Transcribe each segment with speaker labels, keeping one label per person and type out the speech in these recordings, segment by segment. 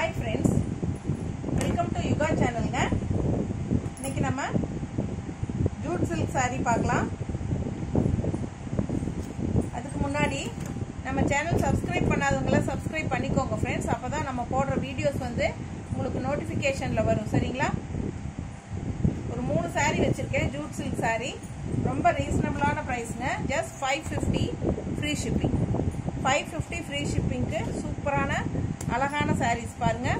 Speaker 1: hi friends welcome to Yuga சேனலுங்க இன்னைக்கு நம்ம ஜூட் சில்க் saree பார்க்கலாம் அதுக்கு முன்னாடி நம்ம சேனல் சப்ஸ்கிரைப் பண்ணாதவங்கள சப்ஸ்கிரைப் பண்ணிக்கோங்க ஃப்ரெண்ட்ஸ் அப்போ தான் நம்ம போடுற வீடியோஸ் வந்து உங்களுக்கு நோட்டிஃபிகேஷனில் வரும் சரிங்களா ஒரு மூணு saree வச்சுருக்கேன் ஜூட் சில்க் saree ரொம்ப ரீசனபிளான ப்ரைஸுங்க just five fifty free shipping five fifty ஃப்ரீ ஷிப்பிங்க்கு சூப்பரான அழகான சாரீஸ் பாருங்கள்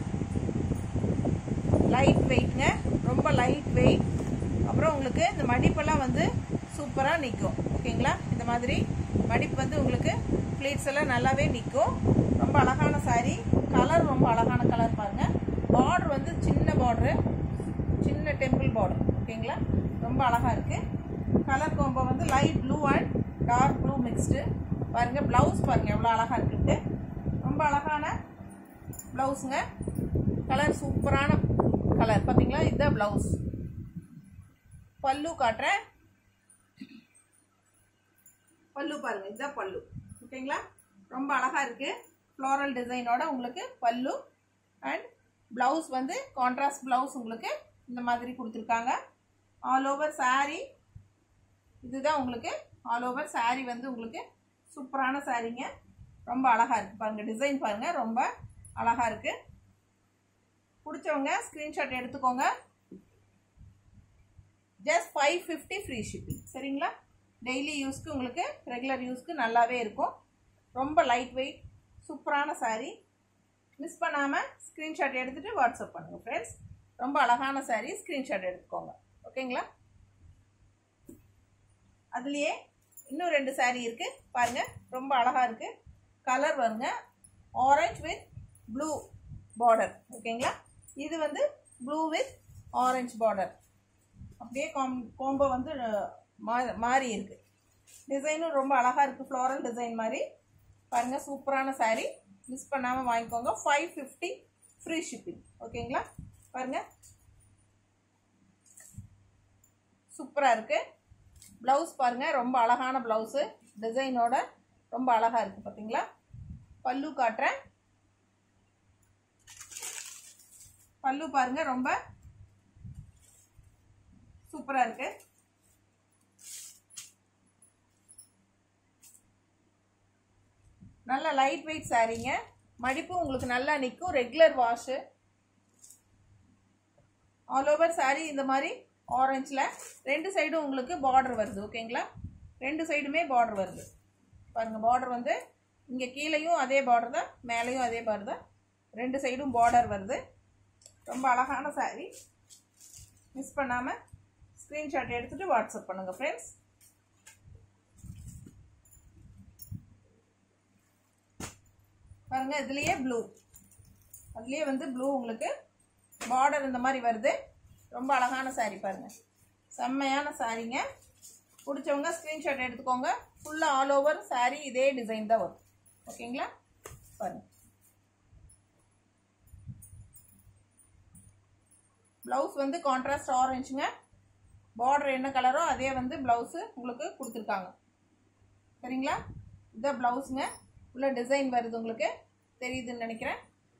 Speaker 1: லைட் வெயிட்ங்க ரொம்ப லைட் வெயிட் அப்புறம் உங்களுக்கு இந்த மடிப்பெல்லாம் வந்து சூப்பராக நிற்கும் ஓகேங்களா இந்த மாதிரி மடிப்பு வந்து உங்களுக்கு ப்ளீட்ஸ் எல்லாம் நல்லாவே நிற்கும் ரொம்ப அழகான saree கலர் ரொம்ப அழகான கலர் பாருங்கள் பார்டர் வந்து சின்ன பார்டரு சின்ன டெம்பிள் பார்டர் ஓகேங்களா ரொம்ப அழகாக இருக்குது கலர் கோம்போ வந்து light blue and dark blue mixed பாருங்கள் ப்ளவுஸ் பாருங்கள் எவ்வளோ அழகாக இருக்குன்ட்டு ரொம்ப அழகான ப்ளவுஸுங்க கலர் சூப்பரான கலர் பார்த்தீங்களா இதுதான் ப்ளவுஸ் பல்லு காட்டுறேன் பல்லு பாருங்க இதுதான் பல்லு ஓகேங்களா ரொம்ப அழகாக இருக்குது ஃப்ளோரல் டிசைனோட உங்களுக்கு பல்லு அண்ட் ப்ளவுஸ் வந்து கான்ட்ராஸ்ட் ப்ளவுஸ் உங்களுக்கு இந்த மாதிரி கொடுத்துருக்காங்க ஆல் ஓவர் saree இதுதான் உங்களுக்கு ஆல் ஓவர் saree வந்து உங்களுக்கு சூப்பரான சாரீங்க ரொம்ப அழகாக இருக்குது பாருங்கள் டிசைன் பாருங்கள் ரொம்ப அழகாக இருக்குது பிடிச்சவங்க ஸ்க்ரீன்ஷாட் எடுத்துக்கோங்க just five fifty free shipping சரிங்களா டெய்லி யூஸ்க்கு உங்களுக்கு ரெகுலர் யூஸ்க்கு நல்லாவே இருக்கும் ரொம்ப லைட் வெயிட் சூப்பரான saree மிஸ் பண்ணாமல் ஸ்க்ரீன்ஷாட் எடுத்துகிட்டு வாட்ஸ்அப் பண்ணுங்கள் ஃப்ரெண்ட்ஸ் ரொம்ப அழகான saree ஸ்க்ரீன்ஷாட் எடுத்துக்கோங்க ஓகேங்களா அதுலேயே இன்னும் ரெண்டு saree இருக்குது பாருங்கள் ரொம்ப அழகாக இருக்குது கலர் வருங்க ஆரஞ்ச் வித் ப்ளூ பார்டர் ஓகேங்களா இது வந்து ப்ளூ வித் ஆரஞ்ச் பார்டர் அப்படியே காம் கோம்போ வந்து மா மாறி இருக்குது டிசைனும் ரொம்ப அழகாக இருக்குது ஃப்ளோரல் டிசைன் மாதிரி பாருங்கள் சூப்பரான saree மிஸ் பண்ணாமல் வாங்கிக்கோங்க ஃபைவ் ஃபிஃப்டி ஃப்ரீ ஷிப்பிங் ஓகேங்களா பாருங்கள் சூப்பராக இருக்குது ப்ளவுஸ் பாருங்கள் ரொம்ப அழகான ப்ளவுஸு டிசைனோட ரொம்ப அழகாக இருக்குது பார்த்தீங்களா பல்லு காட்டுறேன் பல்லு பாருங்கள் ரொம்ப சூப்பராக இருக்குது நல்ல லைட் வெயிட் சாரீங்க மடிப்பு உங்களுக்கு நல்லா நிற்கும் regular wash all over saree இந்த மாதிரி ஆரஞ்சில் ரெண்டு சைடும் உங்களுக்கு பார்டர் வருது ஓகேங்களா ரெண்டு சைடுமே பார்டர் வருது பாருங்கள் பார்டர் வந்து இங்கே கீழேயும் அதே பார்டர் தான் மேலேயும் அதே பார்டர் தான் ரெண்டு சைடும் பார்டர் வருது ரொம்ப அழகான saree மிஸ் பண்ணாமல் ஸ்க்ரீன்ஷாட் எடுத்துகிட்டு வாட்ஸ்அப் பண்ணுங்கள் ஃப்ரெண்ட்ஸ் பாருங்கள் இதுலேயே ப்ளூ அதுலேயே வந்து ப்ளூ உங்களுக்கு பார்டர் இந்த மாதிரி வருது ரொம்ப அழகான saree பாருங்கள் செம்மையான சாரீங்க பிடிச்சவங்க ஸ்க்ரீன்ஷாட் எடுத்துக்கோங்க ஃபுல்லாக ஆல் ஓவர் saree இதே டிசைன் தான் வரும் ஓகேங்களா பாருங்கள் ப்ளவுஸ் வந்து கான்ட்ராஸ்ட் ஆரஞ்சுங்க பார்டர் என்ன கலரோ அதே வந்து ப்ளவுஸு உங்களுக்கு கொடுத்துருக்காங்க சரிங்களா இதான் ப்ளவுஸுங்க உள்ள டிசைன் வருது உங்களுக்கு தெரியுதுன்னு நினைக்கிறேன்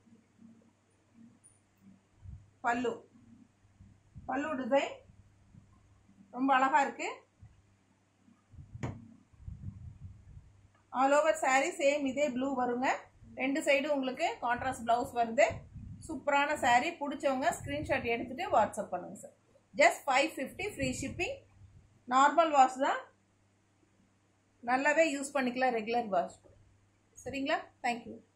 Speaker 1: பல்லு பல்லு டிசைன் ரொம்ப அழகாக இருக்குது ஆல் ஓவர் saree சேம் இதே ப்ளூ வருங்க ரெண்டு சைடும் உங்களுக்கு கான்ட்ராஸ்ட் ப்ளவுஸ் வருது சூப்பரான saree பிடிச்சவங்க ஸ்க்ரீன்ஷாட் எடுத்துகிட்டு வாட்ஸ்அப் பண்ணுங்கள் sir just five fifty free shipping normal wash தான் நல்லாவே யூஸ் பண்ணிக்கலாம் ரெகுலர் வாஷ் சரிங்களா தேங்க்யூ